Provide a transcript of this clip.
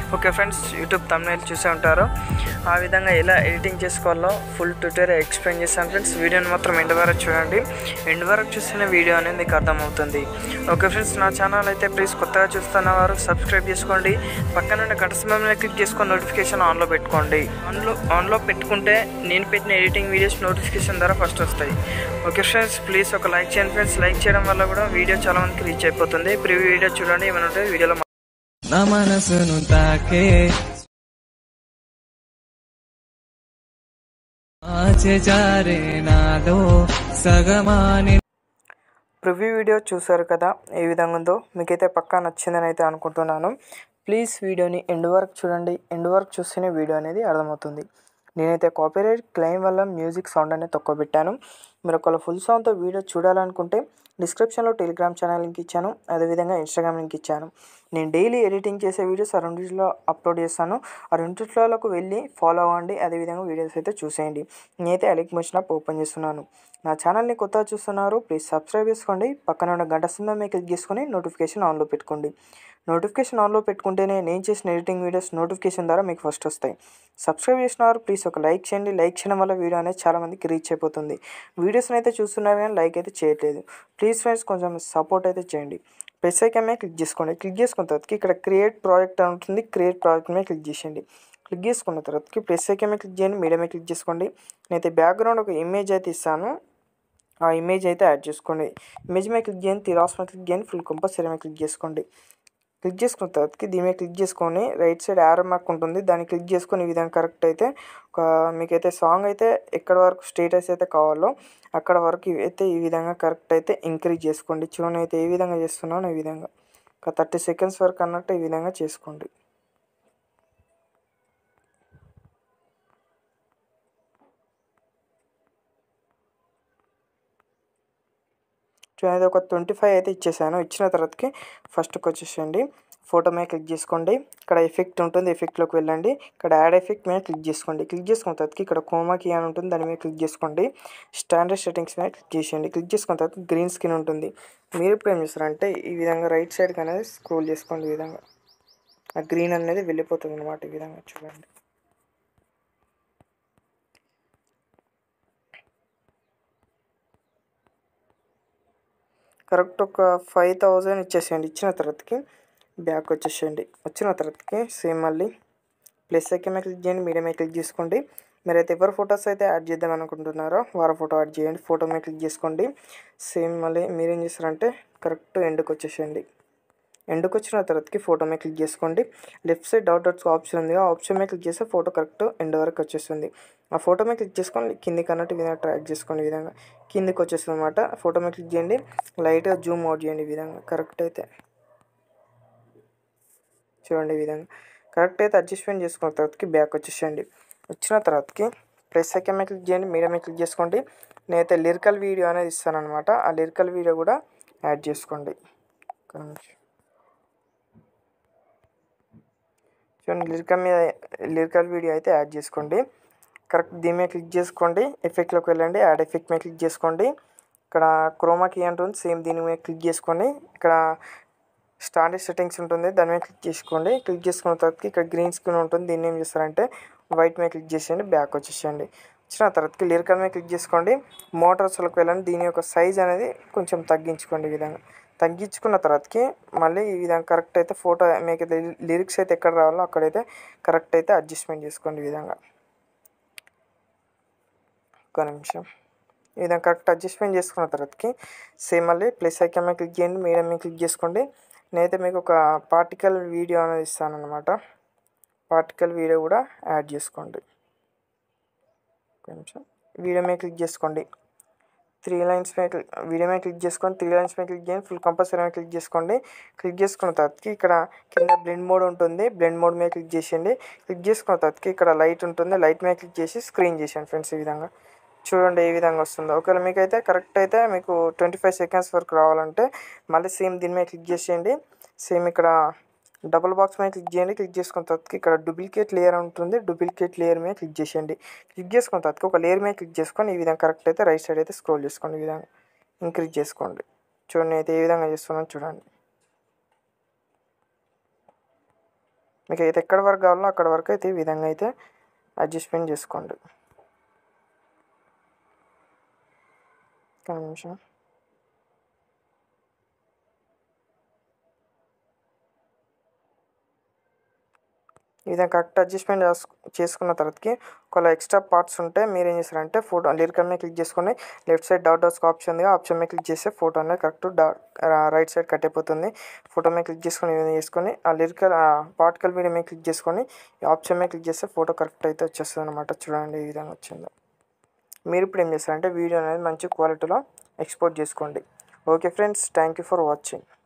okay friends YouTube తమిళ చూసే ఉంటారు ఆ విధంగా ఎలా ఎడిటింగ్ చేసుకోవాలో ఫుల్ ట్యూటోరియల్ ఎక్స్ప్లెయిన్ చేస్తాను ఫ్రెండ్స్ వీడియోని మాత్రం ఎండ్ వరకు చూడండి ఎండ్ వరకు చూస్తేనే వీడియో అనేది మీకు అర్థమవుతుంది ఓకే ఫ్రెండ్స్ నా ఛానల్ అయితే ప్లీజ్ కొత్తగా చూస్తున్న వారు సబ్స్క్రైబ్ చేసుకోండి పక్కన ఉన్న గంట సింబల్ని క్లిక్ చేసుకొని నోటిఫికేషన్ ఆన్లో పెట్టుకోండి ఆన్లో ఆన్లో పెట్టుకుంటే నేను పెట్టిన ఎడిటింగ్ వీడియోస్ నోటిఫికేషన్ ద్వారా ఫస్ట్ వస్తాయి ఓకే ఫ్రెండ్స్ ప్లీజ్ ఒక లైక్ చేయండి ఫ్రెండ్స్ లైక్ చేయడం వల్ల కూడా వీడియో చాలా మందికి రీచ్ అయిపోతుంది ప్రివ్యూ వీడియో చూడండి ఏమైనా ఉంటే వీడియోలో నా మనసును తాకే ఆచే జారే నాలో సగమాని ప్రివ్యూ వీడియో చూసారు కదా ఏ విధంగా ఉందో మీకైతే పక్కా నచ్చిందని అయితే అనుకుంటున్నాను ప్లీజ్ వీడియోని ఎండ్ వరకు చూడండి ఎండ్ వరకు చూస్తేనే వీడియో అనేది అర్థమవుతుంది నేనైతే కాపీరైట్ క్లెయిమ్ వల్ల మ్యూజిక్ సౌండ్ అనేది తక్కువ పెట్టాను మీరు ఒకవేళ ఫుల్ సౌండ్తో వీడియో చూడాలనుకుంటే డిస్క్రిప్షన్లో టెలిగ్రామ్ ఛానల్ లింక్ ఇచ్చాను అదేవిధంగా ఇన్స్టాగ్రామ్ లింక్ ఇచ్చాను నేను డైలీ ఎడిటింగ్ చేసే వీడియోస్ ఆ రెండింటిలో అప్లోడ్ చేస్తాను ఆ రెండింటిలోకి వెళ్ళి ఫాలో అవ్వండి అదేవిధంగా వీడియోస్ అయితే చూసేయండి నేనైతే అలిక్ మోషన్ యాప్ ఓపెన్ చేస్తున్నాను నా ఛానల్ని కొత్తగా చూస్తున్నారు ప్లీజ్ సబ్స్క్రైబ్ చేసుకోండి పక్కన ఉన్న గంట సింబల్ మీద క్లిక్ చేసుకొని నోటిఫికేషన్ ఆన్లో పెట్టుకోండి నోటిఫికేషన్ ఆన్లో పెట్టుకుంటేనే నేను చేసిన ఎడిటింగ్ వీడియోస్ నోటిఫికేషన్ ద్వారా మీకు ఫస్ట్ వస్తాయి సబ్స్క్రైబ్ చేసినారు ప్లీజ్ ఒక లైక్ చేయండి లైక్ చేయడం వల్ల వీడియో అనేది చాలా మందికి రీచ్ అయిపోతుంది వీడియోస్ని అయితే చూస్తున్నారు కానీ లైక్ అయితే చేయట్లేదు ప్లీజ్ ఫ్రెండ్స్ కొంచెం సపోర్ట్ అయితే చేయండి ప్రెస్ ఐకాన్ మీద క్లిక్ చేసుకోండి క్లిక్ చేసుకున్న తర్వాతకి ఇక్కడ క్రియేట్ ప్రాజెక్ట్ అని ఉంటుంది క్రియేట్ ప్రాజెక్ట్ మీద క్లిక్ చేసేయండి క్లిక్ చేసుకున్న తర్వాతకి ప్రెస్ ఐకాన్ మీద క్లిక్ చేయండి మీడియా మీద క్లిక్ చేసుకోండి నేనైతే బ్యాక్గ్రౌండ్ ఒక ఇమేజ్ అయితే ఇస్తాను ఆ ఇమేజ్ అయితే యాడ్ చేసుకోండి ఇమేజ్ మీద క్లిక్ చేయండి తిరాస్ మీద క్లిక్ చేయండి ఫుల్ కంపల్సరీ మీద క్లిక్ చేసుకోండి క్లిక్ చేసుకున్న తర్వాతకి దీని మీద క్లిక్ చేసుకొని రైట్ సైడ్ యారో మార్క్ ఉంటుంది దాన్ని క్లిక్ చేసుకొని ఈ విధంగా కరెక్ట్ అయితే ఒక మీకైతే సాంగ్ అయితే ఎక్కడ వరకు స్టేటస్ అయితే కావాలో అక్కడ వరకు అయితే ఈ విధంగా కరెక్ట్ అయితే ఇంక్రీజ్ చేసుకోండి చూడండి అయితే ఏ విధంగా చేస్తున్నాను ఈ విధంగా ఒక థర్టీ సెకండ్స్ వరకు అన్నట్టు ఈ విధంగా చేసుకోండి చూడండి ఒక ట్వంటీ ఫైవ్ అయితే ఇచ్చేసాను ఇచ్చిన తర్వాతకి ఫస్ట్కి వచ్చేసేయండి ఫోటో మీద క్లిక్ చేసుకోండి ఇక్కడ ఎఫెక్ట్ ఉంటుంది ఎఫెక్ట్లోకి వెళ్ళండి ఇక్కడ యాడ్ ఎఫెక్ట్ మీద క్లిక్ చేసుకోండి క్లిక్ చేసుకున్న తర్వాతకి ఇక్కడ కోమాకి అని ఉంటుంది దాని మీద క్లిక్ చేసుకోండి స్టాండర్డ్ సెట్టింగ్స్ మీద క్లిక్ చేసేయండి క్లిక్ చేసుకున్న తర్వాత గ్రీన్ స్క్రీన్ ఉంటుంది మీరు ఇప్పుడు ఏం చేస్తారంటే ఈ విధంగా రైట్ సైడ్కి అనేది స్క్రోల్ చేసుకోండి ఈ విధంగా ఆ గ్రీన్ అనేది వెళ్ళిపోతుంది అనమాట ఈ విధంగా చూడండి కరెక్ట్ ఒక ఫైవ్ థౌజండ్ ఇచ్చేసేయండి ఇచ్చిన తర్వాతకి బ్యాక్ వచ్చేసేయండి వచ్చిన తర్వాతకి సేమ్ మళ్ళీ ప్లస్ ఐకే మీద క్లిక్ చేయండి మీడియం మీద క్లిక్ చేసుకోండి మీరైతే ఎవరు ఫొటోస్ అయితే యాడ్ చేద్దాం అనుకుంటున్నారో వారి ఫోటో యాడ్ చేయండి ఫోటో మీద క్లిక్ చేసుకోండి సేమ్ మళ్ళీ మీరేం చేస్తారంటే కరెక్ట్ ఎండ్కి వచ్చేసేయండి ఎండ్కి వచ్చిన తర్వాతకి ఫోటో మీద క్లిక్ చేసుకోండి left side dot dots option ఉంది ఆ ఆప్షన్ మీద క్లిక్ చేస్తే ఫోటో కరెక్ట్ ఎండ్ వరకు వచ్చేస్తుంది ఆ ఫోటో మీద క్లిక్ చేసుకొని కిందికి అన్నట్టు ఈ విధంగా ట్రాక్ చేసుకోండి ఈ విధంగా కిందికి వచ్చేస్తుంది అనమాట ఫోటో మీద క్లిక్ చేయండి లైట్గా జూమ్ అవుట్ చేయండి ఈ విధంగా కరెక్ట్ అయితే చూడండి ఈ విధంగా కరెక్ట్ అయితే అడ్జస్ట్మెంట్ చేసుకున్న తర్వాతకి బ్యాక్ వచ్చేసేయండి వచ్చిన తర్వాతకి ప్లస్ సెకండ్ మీద క్లిక్ చేయండి మీడియం మీద క్లిక్ చేసుకోండి నేనైతే లిరికల్ వీడియో అనేది ఇస్తాను అనమాట ఆ లిరికల్ వీడియో కూడా యాడ్ చేసుకోండి ఒక నిమిషం చూడండి లిరికల్ మీద లిరికల్ వీడియో అయితే యాడ్ చేసుకోండి కరెక్ట్ దీని మీద క్లిక్ చేసుకోండి ఎఫెక్ట్లోకి వెళ్ళండి యాడ్ ఎఫెక్ట్ మీద క్లిక్ చేసుకోండి ఇక్కడ క్రోమాకి ఉంటుంది సేమ్ దీని మీద క్లిక్ చేసుకోండి ఇక్కడ స్టాండర్డ్ సెట్టింగ్స్ ఉంటుంది దాని మీద క్లిక్ చేసుకోండి క్లిక్ చేసుకున్న తర్వాత ఇక్కడ గ్రీన్ స్క్రీన్ ఉంటుంది దీన్ని ఏం చేస్తారంటే వైట్ మీద క్లిక్ చేసేయండి బ్యాక్ వచ్చేసేయండి వచ్చిన తర్వాతకి లిరికల్ మీద క్లిక్ చేసుకోండి మోటార్స్లోకి వెళ్ళండి దీని యొక్క సైజ్ అనేది కొంచెం తగ్గించుకోండి ఈ విధంగా తగ్గించుకున్న తర్వాతకి మళ్ళీ ఈ విధంగా కరెక్ట్ అయితే ఫోటో మీకు లిరిక్స్ అయితే ఎక్కడ రావాలో అక్కడైతే కరెక్ట్ అయితే అడ్జస్ట్మెంట్ చేసుకోండి ఈ విధంగా ఒక నిమిషం ఈ విధంగా కరెక్ట్ అడ్జస్ట్మెంట్ చేసుకున్న తర్వాతకి సేమ్ మళ్ళీ ప్లస్ ఐకాన్ మీద క్లిక్ చేయండి మీడియం మీద క్లిక్ చేసుకోండి నేనైతే మీకు ఒక పార్టికల్ వీడియో అనేది ఇస్తాను అనమాట పార్టికల్ వీడియో కూడా యాడ్ చేసుకోండి ఒక నిమిషం వీడియో మీద క్లిక్ చేసుకోండి త్రీ లైన్స్ మీద క్లిక్ వీడియో మీద క్లిక్ చేసుకోండి త్రీ లైన్స్ మీద క్లిక్ చేయండి ఫుల్ కంపల్సరీ మీద క్లిక్ చేసుకోండి క్లిక్ చేసుకున్న తర్వాతకి ఇక్కడ కింద బ్లెండ్ మోడ్ ఉంటుంది బ్లెండ్ మోడ్ మీద క్లిక్ చేసేయండి క్లిక్ చేసుకున్న తర్వాతకి ఇక్కడ లైట్ ఉంటుంది లైట్ మీద క్లిక్ చేసి స్క్రీన్ చేసేయండి ఫ్రెండ్స్ ఈ విధంగా చూడండి ఏ విధంగా వస్తుందో ఒకవేళ మీకు అయితే కరెక్ట్ అయితే మీకు ట్వంటీ ఫైవ్ సెకండ్స్ వరకు రావాలంటే మళ్ళీ సేమ్ దీని మీద క్లిక్ చేసేయండి సేమ్ ఇక్కడ డబుల్ బాక్స్ మీద క్లిక్ చేయండి క్లిక్ చేసుకున్న తర్వాత ఇక్కడ డూప్లికేట్ లేయర్ ఉంటుంది డూప్లికేట్ లేయర్ మీద క్లిక్ చేసేయండి క్లిక్ చేసుకున్న తర్వాత ఒక లేయర్ మీద క్లిక్ చేసుకొని ఈ విధంగా కరెక్ట్ అయితే రైట్ సైడ్ అయితే స్క్రోల్ చేసుకోండి ఈ విధంగా ఇంక్రీజ్ చేసుకోండి చూడండి అయితే ఏ విధంగా చేస్తున్నాను చూడండి మీకు అయితే ఎక్కడి వరకు కావాలో అక్కడ వరకు అయితే ఈ విధంగా అయితే అడ్జస్ట్మెంట్ చేసుకోండి ఒక్క నిమిషం ఈ విధంగా కరెక్ట్ అడ్జస్ట్మెంట్ చేసుకున్న తర్వాతకి ఒకవేళ ఎక్స్ట్రా పార్ట్స్ ఉంటే మీరు ఏం చేస్తారంటే ఫోటో లిరికల్ మీద క్లిక్ చేసుకొని left side dot dots option ఉంది ఆప్షన్ మీద క్లిక్ చేస్తే ఫోటో అనేది correct dot right side cut అయిపోతుంది ఫోటో మీద క్లిక్ చేసుకొని ఈ విధంగా చేసుకొని ఆ లిరికల్ పార్టికల్ వీడియో మీద క్లిక్ చేసుకొని ఈ ఆప్షన్ మీద క్లిక్ చేస్తే ఫోటో కరెక్ట్ అయితే వచ్చేస్తుంది అనమాట చూడండి ఈ విధంగా వచ్చిందో మీరు ఇప్పుడు ఏం చేస్తారంటే వీడియో అనేది మంచి క్వాలిటీలో ఎక్స్పోర్ట్ చేసుకోండి okay friends thank you for watching